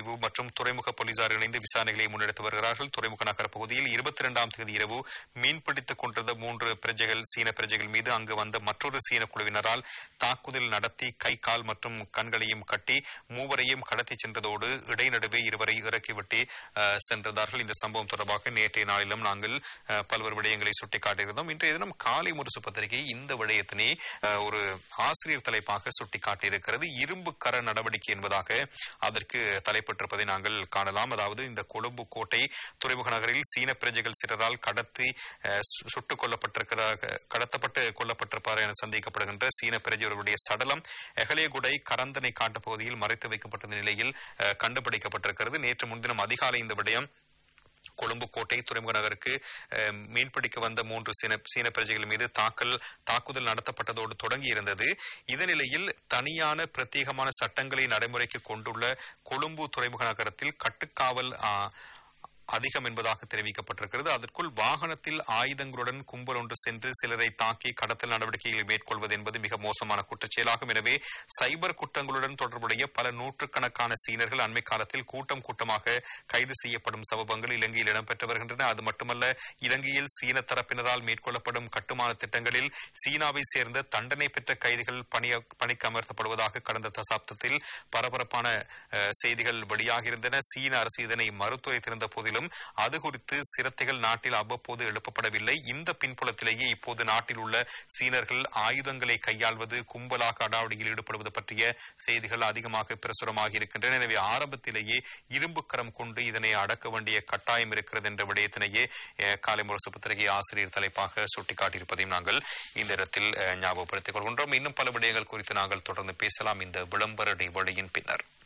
பிரிவு மற்றும் துறைமுக போலீசார் இணைந்து விசாரணைகளை முன்னெடுத்து வருகிறார்கள் துறைமுக நகர பகுதியில் இருபத்தி இரண்டாம் தேதி இரவு மீன்பிடித்துக் கொண்டிருந்த மூன்று பிரஜைகள் சீன பிரஜைகள் மீது அங்கு வந்த மற்றொரு சீன குழுவினரால் தாக்குதல் நடத்தி கை கால் மற்றும் கண்களையும் கட்டி மூவரையும் கடத்தி சென்றதோடு இடைநடுவே இருவரை இறக்கிவிட்டு அஹ், சென்றதார்கள் இந்த சம்பவம் தொடர்பாக நேற்றைய நாளிலும் நாங்கள் அஹ், பல்வேறு விடயங்களை சுட்டிக்காட்டியிருந்தோம் இன்றைய தினம் காலை முரசு பத்திரிகை இந்த விடயத்தினை அஹ், ஒரு ஆசிரியர் தலைப்பாக சுட்டிக்காட்டியிருக்கிறது இரும்பு கர நடவடிக்கை என்பதாக அதற்கு தலைப்பட்டிருப்பதை நாங்கள் காணலாம் அதாவது இந்த கொழும்பு கோட்டை துறைமுக நகரில் சீன பிரஜைகள் சிலரால் கடத்தி அஹ், சு- சுட்டுக் கொல்லப்பட்டிருக்கிறாக கடத்தப்பட்டு கொல்லப்பட்டிருப்பார் என சந்தேகிக்கப்படுகின்ற சீன பிரஜைகளுடைய சடலம் எகலேகுடை கரந்தனை காட்டு பகுதியில் மறைத்து வைக்கப்பட்ட நிலையில் அஹ், கண்டுபிடிக்கப்பட்டிருக்கிறது நேற்று முன்தினம் அதிகாலை இந்த விடயம் கொழும்பு கோட்டை துறைமுக நகருக்கு அஹ், மீன்பிடிக்க வந்த மூன்று சீன சீன பிரஜைகள் மீது தாக்கல் தாக்குதல் நடத்தப்பட்டதோடு தொடங்கி இருந்தது இதனிலையில் தனியான பிரத்யேகமான சட்டங்களை நடைமுறைக்கு கொண்டுள்ள கொழும்பு துறைமுக நகரத்தில் கட்டுக்காவல் ஆ, அதிகம் என்பதாக தெரிவிக்கப்பட்டிருக்கிறது அதற்குள் வாகனத்தில் ஆயுதங்களுடன் கும்பல் ஒன்று சென்று சிலரை தாக்கி கடத்தல் நடவடிக்கைகளை மேற்கொள்வது என்பது மிக மோசமான குற்றச்செயலாகும் எனவே சைபர் குற்றங்களுடன் தொடர்புடைய பல நூற்றுக்கணக்கான சீனர்கள் அண்மை காலத்தில் கூட்டம் கூட்டமாக கைது செய்யப்படும் சம்பவங்கள் இலங்கையில் இடம்பெற்று வருகின்றன அது மட்டுமல்ல இலங்கையில் சீன தரப்பினரால் மேற்கொள்ளப்படும் கட்டுமான திட்டங்களில் சீனாவை சேர்ந்த தண்டனை பெற்ற கைதிகள் பணிய பணிக்கு அமர்த்தப்படுவதாக கடந்த தசாப்தத்தில் பரபரப்பான அஹ், செய்திகள் வெளியாகியிருந்தன சீன அரசு இதனை மறுத்துரைத்திருந்த போதிலும் அது குறித்து சிரத்தைகள் நாட்டில் அவ்வப்போது எழுப்பப்படவில்லை இந்த பின்புலத்திலேயே இப்போது நாட்டில் உள்ள சீனர்கள் ஆயுதங்களை கையாள்வது கும்பலாக அடாவடியில் ஈடுபடுவது பற்றிய செய்திகள் அதிகமாக பிரசுரமாகி இருக்கின்றன எனவே ஆரம்பத்திலேயே இரும்பு கரம் கொண்டு இதனை அடக்க வேண்டிய கட்டாயம் இருக்கிறது என்ற விடயத்தினையே அஹ், காலை முரசு பத்திரிகை ஆசிரியர் தலைப்பாக சுட்டிக்காட்டியிருப்பதையும் நாங்கள் இந்த இடத்தில் அஹ், ஞாபகப்படுத்திக் கொள்கின்றோம் இன்னும் பல விடயங்கள் குறித்து நாங்கள் தொடர்ந்து பேசலாம் இந்த விளம்பர இடைவெளியின் பின்னர்